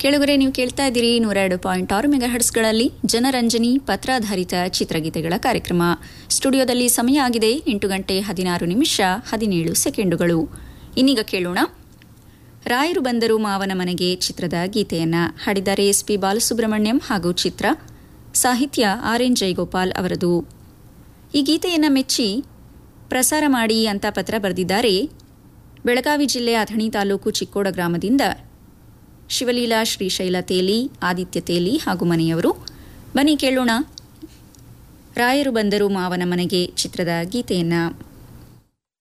ಕೆಳಗರೆ ನೀವು ಕೇಳ್ತಾ ಇದ್ದೀರಿ ನೂರ ಎರಡು ಪಾಯಿಂಟ್ ಆರು ಮೆಗಾ ಹರ್ಟ್ಸ್ಗಳಲ್ಲಿ ಜನರಂಜನಿ ಪತ್ರಾಧಾರಿತ ಚಿತ್ರಗೀತೆಗಳ ಕಾರ್ಯಕ್ರಮ ಸ್ಟುಡಿಯೋದಲ್ಲಿ ಸಮಯ ಆಗಿದೆ ಎಂಟು ಗಂಟೆ ಹದಿನಾರು ನಿಮಿಷ ಹದಿನೇಳು ಸೆಕೆಂಡುಗಳು ಇನ್ನೀಗ ಕೇಳೋಣ ರಾಯರು ಬಂದರು ಮಾವನ ಮನೆಗೆ ಚಿತ್ರದ ಗೀತೆಯನ್ನ ಹಾಡಿದ್ದಾರೆ ಎಸ್ ಪಿ ಬಾಲಸುಬ್ರಹ್ಮಣ್ಯಂ ಹಾಗೂ ಚಿತ್ರ ಸಾಹಿತ್ಯ ಆರ್ ಎನ್ ಜಯಗೋಪಾಲ್ ಅವರದು ಈ ಗೀತೆಯನ್ನ ಮೆಚ್ಚಿ ಪ್ರಸಾರ ಮಾಡಿ ಅಂತ ಪತ್ರ ಬರೆದಿದ್ದಾರೆ ಬೆಳಗಾವಿ ಜಿಲ್ಲೆ ಅಥಣಿ ತಾಲೂಕು ಚಿಕ್ಕೋಡ ಗ್ರಾಮದಿಂದ ಶಿವಲೀಲಾ ಶ್ರೀಶೈಲ ತೇಲಿ ಆದಿತ್ಯ ತೇಲಿ ಹಾಗೂ ಮನೆಯವರು ಬನ್ನಿ ಕೇಳೋಣ ರಾಯರು ಬಂದರು ಮಾವನ ಮನೆಗೆ ಚಿತ್ರದ ಗೀತೆಯನ್ನ